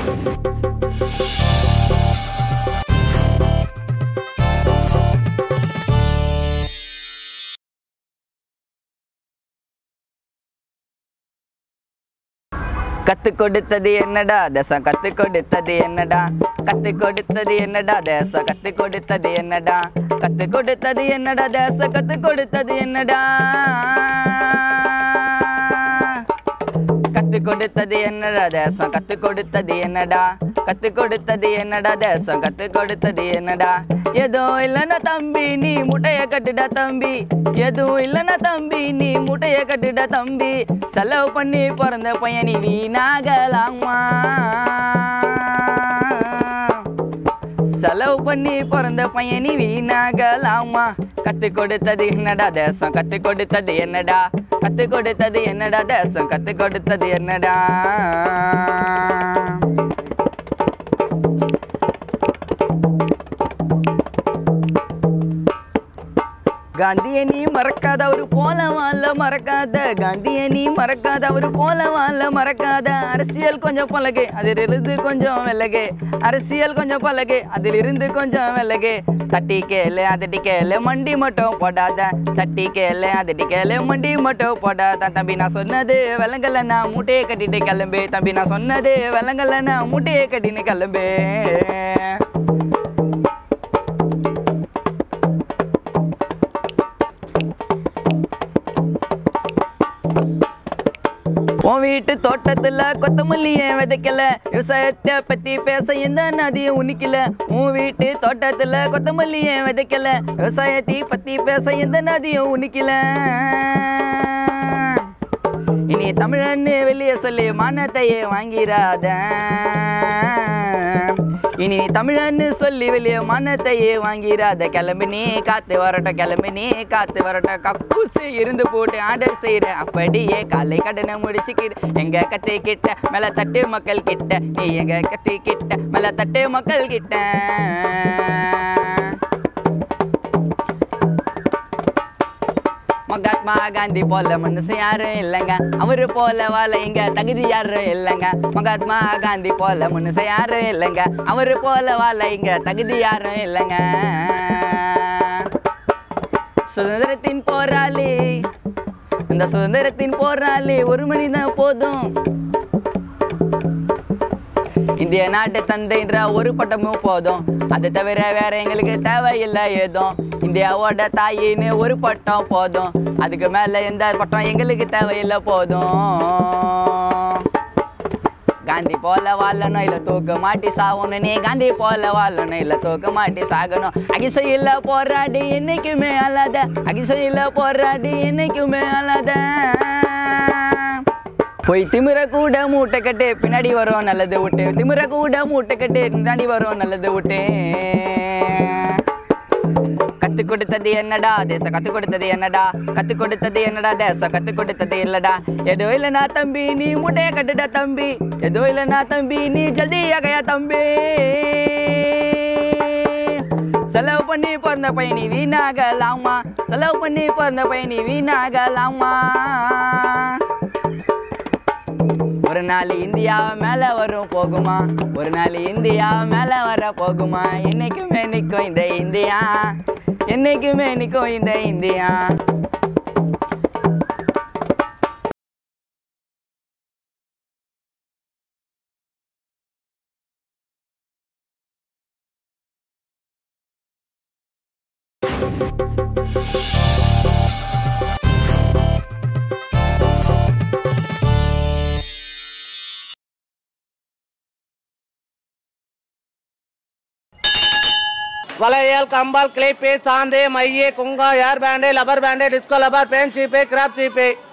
கத்து கொடுத்தது என்னடா தேசம் கத்து கொடுத்தது என்னடா கத்து கொடுத்தது என்னடா தேசம் கத்து கொடுத்தது என்னடா கத்து கொடுத்தது என்னடா தேசம் கத்து கொடுத்தது என்னடா கத்து கொடுத்தது என்னடா தேசம் கத்து கொடுத்தது என்னடா கத்து கொடுத்தது என்னடா தேசம் கத்து கொடுத்தது என்னடா எதுவும் இல்லைன்னா தம்பி நீ முட்டைய கட்டுடா தம்பி எதுவும் இல்லைன்னா தம்பி நீ முட்டைய கட்டுடா தம்பி செலவு பண்ணி பிறந்த பையன் நீ வீணாகலாமா செலவு பண்ணி பிறந்த பையன் நீ வீணாகலாமா கத்து கொடுத்தது என்னடா தேசம் கத்து கொடுத்தது என்னடா கத்து கொடுத்தது என்னடா தேசம் கத்து கொடுத்தது என்னடா காந்திய நீ மறக்காத ஒரு போல வாழ மறக்காத காந்திய நீ மறக்காத ஒரு போல வாழ மறக்காத அரசியல் கொஞ்சம் பழகு அதிலிருந்து கொஞ்சம் விலகு அரசியல் கொஞ்சம் பழகு அதிலிருந்து கொஞ்சம் விலகு தட்டி கேளு அதட்டி கேளு மண்டி மட்டும் போடாத தட்டி கேளு அதட்டி கேளு மண்டி மட்டும் போடாத தம்பி நான் சொன்னது விலங்கல்ல நான் மூட்டையை கட்டிட்டு கிளம்பு தம்பி நான் சொன்னது விலங்கல்ல நான் மூட்டையை கட்டின்னு கிளம்பு உன் வீட்டு தோட்டத்துல கொத்தமல்லிய விதைக்கல விவசாயத்தை பத்தி பேச எந்த நதியும் உனிக்கல உன் வீட்டு தோட்டத்துல கொத்தமல்லிய விதைக்கல விவசாயத்தை பத்தி பேச எந்த நதியும் உனிக்கல இனி தமிழன்னு வெளியே சொல்லி மானத்தையே வாங்கிறாத இனி நீ தமிழன்னு சொல்லி வெளியே மானத்தையே வாங்கிறாத கிளம்பி நீ காத்து வரட்டும் கிளம்பி நீ காத்து வரட்டும் கக்கூசு இருந்து போட்டு ஆர்டர் செய்யற அப்படியே காலை கடனை முடிச்சுக்கிற எங்க கத்தி கிட்ட மேல தட்டு மக்கள் கிட்ட நீ எங்க கத்தி கிட்ட மேல தட்டு மக்கள் கிட்ட மகாத்மா காந்தி போல மனுஷன் யாரும் இல்லைங்க அவரு போல வாழ இங்க தகுதி யாரும் இல்லைங்க மகாத்மா காந்தி போல மனுஷன் யாரும் இல்லைங்க அவரு போல வாழ இங்க தகுதி யாரும் இல்லைங்க சுதந்திரத்தின் போராளி இந்த சுதந்திரத்தின் போராளி ஒரு மனிதன் போதும் இந்திய நாட்டு தந்தைன்ற ஒரு பட்டமும் போதும் அது தவிர வேற எங்களுக்கு தேவையில்லை ஏதும் இந்தியாவோட தாயின்னு ஒரு பட்டம் போதும் அதுக்கு மேல எந்த பட்டம் எங்களுக்கு தேவையில்லை போதும் காந்தி போல வாழணும் இல்ல தூக்க மாட்டி சாகணும் நீ காந்தி போல வாழணும் இல்ல தூக்க மாட்டி சாகணும் அகிசையில் போராடி என்னைக்குமே அல்லாத அகிசையில் போராடி என்னைக்குமே அல்லாத போய் திமிர கூட மூட்டை கட்டு பின்னாடி வரும் நல்லது விட்டு திமிர கூட மூட்டை கட்டு பின்னாடி வரும் நல்லது விட்டு கத்து கொடுத்தது என்னடா தேசம் கத்து கொடுத்தது என்னடா கத்து கொடுத்தது என்னடா தேசம் கத்து கொடுத்தது இல்லடா எதோ இல்லைனா தம்பி நீ மூட்டைய கட்டுடா தம்பி எதோ இல்லைனா தம்பி நீ ஜல்தி ஆகையா தம்பி செலவு பண்ணி பிறந்த பையனி வீணாகலாமா செலவு பண்ணி பிறந்த பையனி வீணாகலாமா ஒரு நாள் இந்தியா மேல வரும் போகுமா ஒரு நாள் இந்தியா மேல வர போகுமா என்னைக்குமே நிற்கும் இந்த இந்தியா என்னைக்குமே நிற்கும் இந்த இந்தியா வளையல் கம்பால் கிளிப்பு சாந்து மைய குங்கா hair band rubber band disco rubber பேன் சீப்பு கிராப் சீப்பு